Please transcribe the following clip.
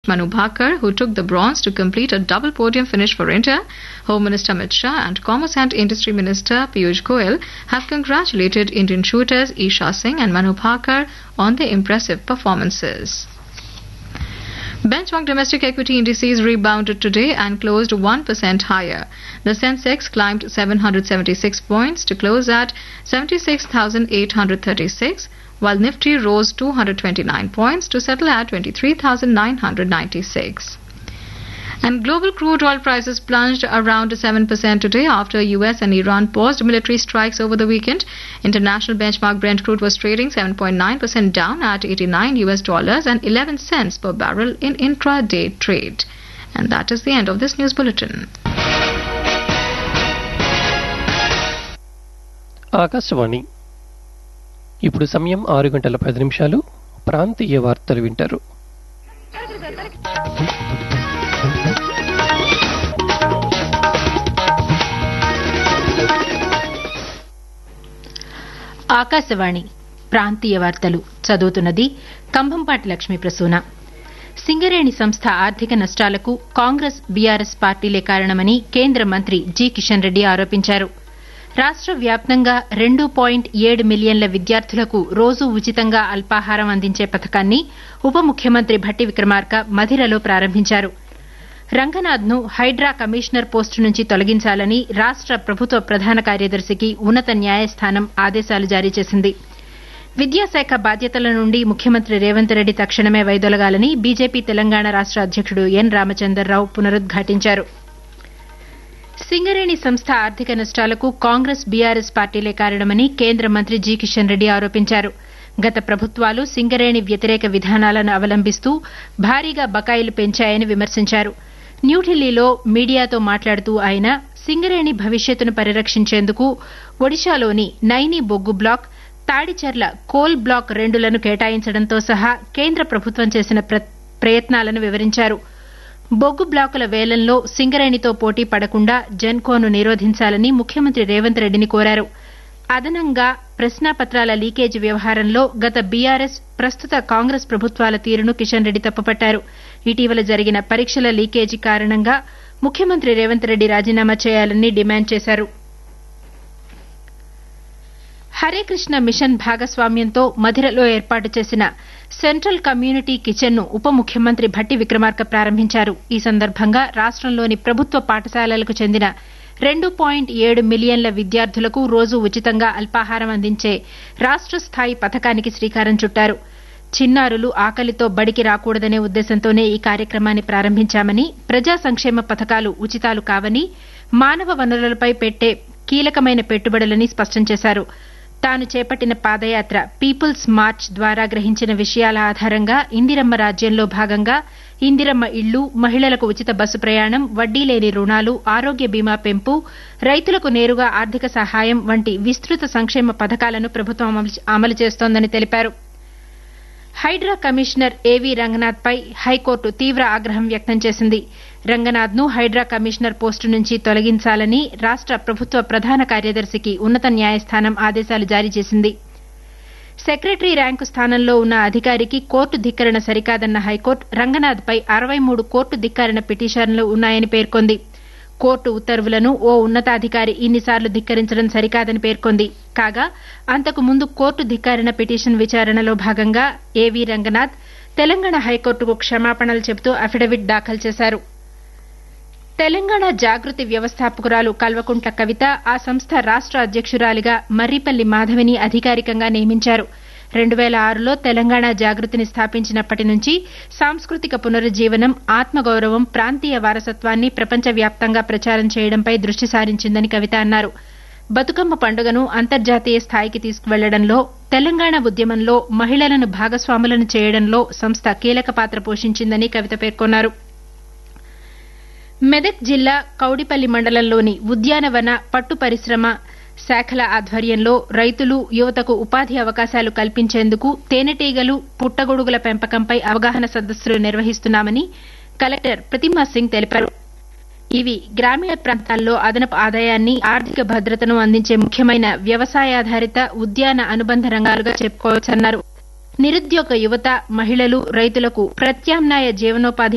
Manu Bhakkar, who took the bronze to complete a double podium finish for India. Home Minister Amit Shah and Commerce and Industry Minister Piyush Goyal have congratulated Indian shooters Isha Singh and Manu Bhakkar on their impressive performances. Benchmark domestic equity indices rebounded today and closed 1% higher. The Sensex climbed 776 points to close at 76,836, while Nifty rose 229 points to settle at 23,996. And global crude oil prices plunged around 7% today after US and Iran paused military strikes over the weekend. International benchmark Brent crude was trading 7.9% down at 89 US dollars and 11 cents per barrel in intraday trade. And that is the end of this news bulletin. Akashvani ఇప్పుడు సమయం ఆరు గంటల పది నిమిషాలు ప్రాంతీయ వార్తలు వింటారు ఆకాశవాణి ప్రాంతీయ వార్తలు చదువుతున్నది కంభంపాటి లక్ష్మీ ప్రసూన సింగరేణి సంస్థ ఆర్థిక నష్టాలకు కాంగ్రెస్ బీఆర్ఎస్ పార్టీలే కారణమని కేంద్ర మంత్రి జి కిషన్ రెడ్డి ఆరోపించారు రాష్ట్ర వ్యాప్తంగా రెండు పాయింట్ ఏడు మిలియన్ల విద్యార్థులకు రోజూ ఉచితంగా అల్పాహారం అందించే పథకాన్ని ఉప ముఖ్యమంత్రి భట్టి విక్రమార్క మధిరలో ప్రారంభించారు రంగనాథ్ను హైడ్రా కమిషనర్ పోస్టు నుంచి తొలగించాలని రాష్ట్ర ప్రభుత్వ ప్రధాన కార్యదర్శికి ఉన్నత న్యాయస్థానం ఆదేశాలు జారీ చేసింది విద్యాశాఖ బాధ్యతల నుండి ముఖ్యమంత్రి రేవంత్ రెడ్డి తక్షణమే వైదొలగాలని బీజేపీ తెలంగాణ రాష్ట అధ్యక్షుడు ఎన్ రామచందర్రావు పునరుద్ఘాటించారు సింగరేణి సంస్థ ఆర్థిక నష్టాలకు కాంగ్రెస్ బీఆర్ఎస్ పార్టీలే కారణమని కేంద్ర మంత్రి జి కిషన్ రెడ్డి ఆరోపించారు గత ప్రభుత్వాలు సింగరేణి వ్యతిరేక విధానాలను అవలంబిస్తూ భారీగా బకాయిలు పెంచాయని విమర్శించారు న్యూఢిల్లీలో మీడియాతో మాట్లాడుతూ ఆయన సింగరేణి భవిష్యత్తును పరిరక్షించేందుకు ఒడిశాలోని నైని బొగ్గు బ్లాక్ తాడిచెర్ల కోల్ బ్లాక్ రెండులను కేటాయించడంతో సహా కేంద్ర ప్రభుత్వం చేసిన ప్రయత్నాలను వివరించారు బొగ్గు బ్లాకుల వేలంలో సింగరేణితో పోటీ పడకుండా జెన్కోను నిరోధించాలని ముఖ్యమంత్రి రేవంత్ రెడ్డిని కోరారు అదనంగా ప్రశ్నాపత్రాల లీకేజీ వ్యవహారంలో గత బీఆర్ఎస్ ప్రస్తుత కాంగ్రెస్ ప్రభుత్వాల తీరును కిషన్ రెడ్డి తప్పుపట్టారు ఇటీవల జరిగిన పరీక్షల లీకేజీ కారణంగా ముఖ్యమంత్రి రేవంత్ రెడ్డి రాజీనామా చేయాలని డిమాండ్ చేశారు హరే కృష్ణ మిషన్ భాగస్వామ్యంతో మధిరలో ఏర్పాటు చేసిన సెంట్రల్ కమ్యూనిటీ కిచెన్ ను ఉప ముఖ్యమంత్రి భట్టి విక్రమార్క ప్రారంభించారు ఈ సందర్భంగా రాష్టంలోని ప్రభుత్వ పాఠశాలలకు చెందిన రెండు పాయింట్ ఏడు మిలియన్ల విద్యార్థులకు రోజు ఉచితంగా అల్పాహారం అందించే రాష్ట స్థాయి పథకానికి శ్రీకారం చుట్టారు చిన్నారులు ఆకలితో బడికి రాకూడదనే ఉద్దేశంతోనే ఈ కార్యక్రమాన్ని ప్రారంభించామని ప్రజా సంక్షేమ పథకాలు ఉచితాలు కావని మానవ వనరులపై పెట్టే కీలకమైన పెట్టుబడులని స్పష్టం చేశారు తాను చేపట్టిన పాదయాత్ర పీపుల్స్ మార్చ్ ద్వారా గ్రహించిన విషయాల ఆధారంగా ఇందిరమ్మ రాజ్యంలో భాగంగా ఇందిరమ్మ ఇళ్లు మహిళలకు ఉచిత బస్సు ప్రయాణం వడ్డీ లేని రుణాలు ఆరోగ్య బీమా పెంపు రైతులకు నేరుగా ఆర్థిక సహాయం వంటి విస్తృత సంక్షేమ పథకాలను ప్రభుత్వం అమలు చేస్తోందని తెలిపారు హైడ్రా కమిషనర్ ఏవీ రంగనాథ్ పై హైకోర్టు తీవ్ర ఆగ్రహం వ్యక్తం చేసింది రంగనాథ్ ను హైడ్రా కమిషనర్ పోస్టు నుంచి తొలగించాలని రాష్ట ప్రభుత్వ ప్రధాన కార్యదర్శికి ఉన్నత న్యాయస్థానం ఆదేశాలు జారీ చేసింది సెక్రటరీ ర్యాంకు స్థానంలో ఉన్న అధికారికి కోర్టు ధిక్కరణ సరికాదన్న హైకోర్టు రంగనాథ్ పై అరవై మూడు కోర్టు ధిక్కరణ పిటిషన్లు ఉన్నాయని పేర్కొంది కోర్టు ఉత్తర్వులను ఓ ఉన్నతాధికారి ఇన్నిసార్లు ధిక్కరించడం సరికాదని పేర్కొంది కాగా అంతకు ముందు కోర్టు ధిక్కారణ పిటిషన్ విచారణలో భాగంగా ఏవీ రంగనాథ్ తెలంగాణ హైకోర్టుకు క్షమాపణలు చెబుతూ అఫిడవిట్ దాఖలు చేశారు తెలంగాణ జాగృతి వ్యవస్థాపకురాలు కల్వకుంట్ల కవిత ఆ సంస్థ రాష్ట అధ్యక్షురాలిగా మర్రిపల్లి మాధవిని అధికారికంగా నియమించారు రెండు వేల ఆరులో తెలంగాణ జాగృతిని స్థాపించినప్పటి నుంచి సాంస్కృతిక పునరుజ్జీవనం ఆత్మగౌరవం ప్రాంతీయ వారసత్వాన్ని ప్రపంచవ్యాప్తంగా ప్రచారం చేయడంపై దృష్టి సారించిందని కవిత అన్నారు బతుకమ్మ పండుగను అంతర్జాతీయ స్థాయికి తీసుకువెళ్లడంలో తెలంగాణ ఉద్యమంలో మహిళలను భాగస్వాములను చేయడంలో సంస్థ కీలక పాత్ర పోషించిందని కవిత పేర్కొన్నారు మెదక్ జిల్లా కౌడిపల్లి మండలంలోని ఉద్యానవన పట్టు పరిశ్రమ శాఖల ఆధ్వర్యంలో రైతులు యువతకు ఉపాధి అవకాశాలు కల్పించేందుకు తేనెటీగలు పుట్టగొడుగుల పెంపకంపై అవగాహన సదస్సులు నిర్వహిస్తున్నామని కలెక్టర్ ప్రతిమా సింగ్ తెలిపారు ఇవి గ్రామీణ ప్రాంతాల్లో అదనపు ఆదాయాన్ని ఆర్థిక భద్రతను అందించే ముఖ్యమైన వ్యవసాయాధారిత ఉద్యాన అనుబంధ రంగాలుగా చెప్పుకోవచ్చన్నారు నిరుద్యోగ యువత మహిళలు రైతులకు ప్రత్యామ్నాయ జీవనోపాధి